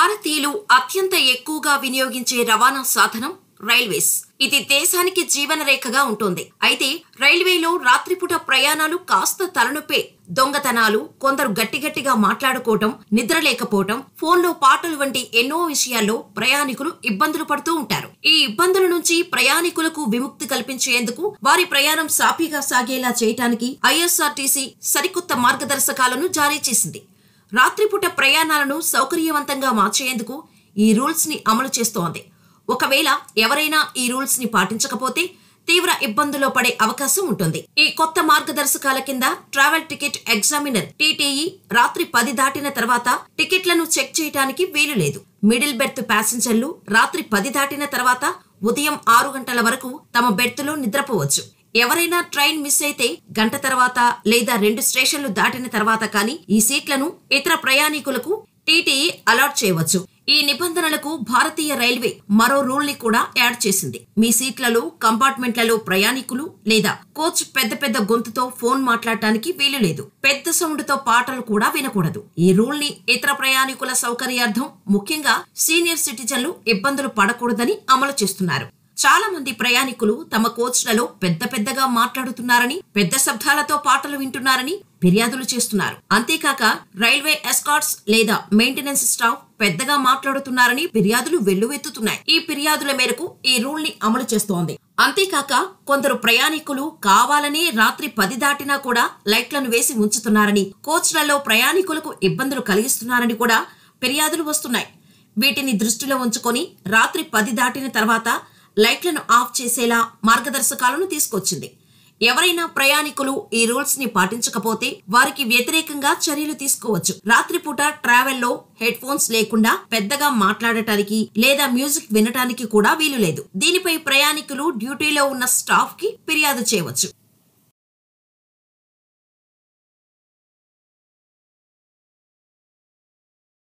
భారతీయులు అత్యంత ఎక్కువగా వినియోగించే రవాణా సాధనం రైల్వేస్ ఇది దేశానికి జీవనరేఖగా ఉంటుంది అయితే రైల్వేలో రాత్రిపూట ప్రయాణాలు కాస్త తలనొప్పే దొంగతనాలు కొందరు గట్టి గట్టిగా మాట్లాడుకోవటం నిద్ర లేకపోవటం ఫోన్లో పాటలు వంటి ఎన్నో విషయాల్లో ప్రయాణికులు ఇబ్బందులు పడుతూ ఉంటారు ఈ ఇబ్బందుల నుంచి ప్రయాణికులకు విముక్తి కల్పించేందుకు వారి ప్రయాణం సాఫీగా సాగేలా చేయటానికి ఐఎస్ఆర్టీసీ సరికొత్త మార్గదర్శకాలను జారీ చేసింది రాత్రిపూట ప్రయాణాలను సౌకర్యవంతంగా మార్చేందుకు ఈ రూల్స్ ని అమలు చేస్తోంది ఒకవేళ ఎవరైనా ఈ రూల్స్ ని పాటించకపోతే తీవ్ర ఇబ్బందుల్లో పడే అవకాశం ఉంటుంది ఈ కొత్త మార్గదర్శకాల కింద ట్రావెల్ టికెట్ ఎగ్జామినర్ టీటీఈ రాత్రి పది దాటిన తర్వాత టికెట్లను చెక్ చేయడానికి వీలు లేదు మిడిల్ బెర్త్ ప్యాసింజర్లు రాత్రి పది దాటిన తర్వాత ఉదయం ఆరు గంటల వరకు తమ బెర్త్లో నిద్రపోవచ్చు ఎవరైనా ట్రైన్ మిస్ అయితే గంట తర్వాత లేదా రెండు స్టేషన్లు దాటిన తర్వాత కానీ ఈ సీట్లను ఇతర ప్రయాణికులకు టీటీఈ అలాట్ చేయవచ్చు ఈ నిబంధనలకు భారతీయ రైల్వే మరో రూల్ ని కూడా యాడ్ చేసింది మీ సీట్లలో కంపార్ట్మెంట్లలో ప్రయాణికులు లేదా కోచ్ పెద్ద పెద్ద గొంతుతో ఫోన్ మాట్లాడటానికి వీలు లేదు పెద్ద సౌండ్ తో పాటలు కూడా వినకూడదు ఈ రూల్ ని ఇతర ప్రయాణికుల సౌకర్యార్థం ముఖ్యంగా సీనియర్ సిటిజన్లు ఇబ్బందులు పడకూడదని అమలు చేస్తున్నారు చాలా మంది ప్రయాణికులు తమ కోచ్లలో పెద్ద పెద్దగా మాట్లాడుతున్నారని పెద్ద శబ్దాలతో పాటలు వింటున్నారని ఫిర్యాదులు చేస్తున్నారు అంతేకాక రైల్వే ఎస్కాట్స్ లేదా మెయింటెనెన్స్ స్టాఫ్ పెద్దగా మాట్లాడుతున్నారని ఫిర్యాదులు వెల్లువెత్తుతున్నాయి ఈ ఫిర్యాదుల మేరకు ఈ రూల్ ని అమలు చేస్తోంది అంతేకాక కొందరు ప్రయాణికులు కావాలనే రాత్రి పది దాటినా కూడా లైట్లను వేసి ఉంచుతున్నారని కోచ్లలో ప్రయాణికులకు ఇబ్బందులు కలిగిస్తున్నారని కూడా ఫిర్యాదులు వస్తున్నాయి వీటిని దృష్టిలో ఉంచుకొని రాత్రి పది దాటిన తర్వాత లైట్లను ఆఫ్ చేసేలా మార్గదర్శకాలను తీసుకొచ్చింది ఎవరైనా ప్రయాణికులు ఈ రూల్స్ ని పాటించకపోతే వారికి వ్యతిరేకంగా చర్యలు తీసుకోవచ్చు రాత్రిపూట ట్రావెల్లో హెడ్ ఫోన్స్ లేకుండా పెద్దగా మాట్లాడటానికి లేదా మ్యూజిక్ వినటానికి కూడా వీలు లేదు దీనిపై ప్రయాణికులు డ్యూటీలో ఉన్న స్టాఫ్ కి ఫిర్యాదు చేయవచ్చు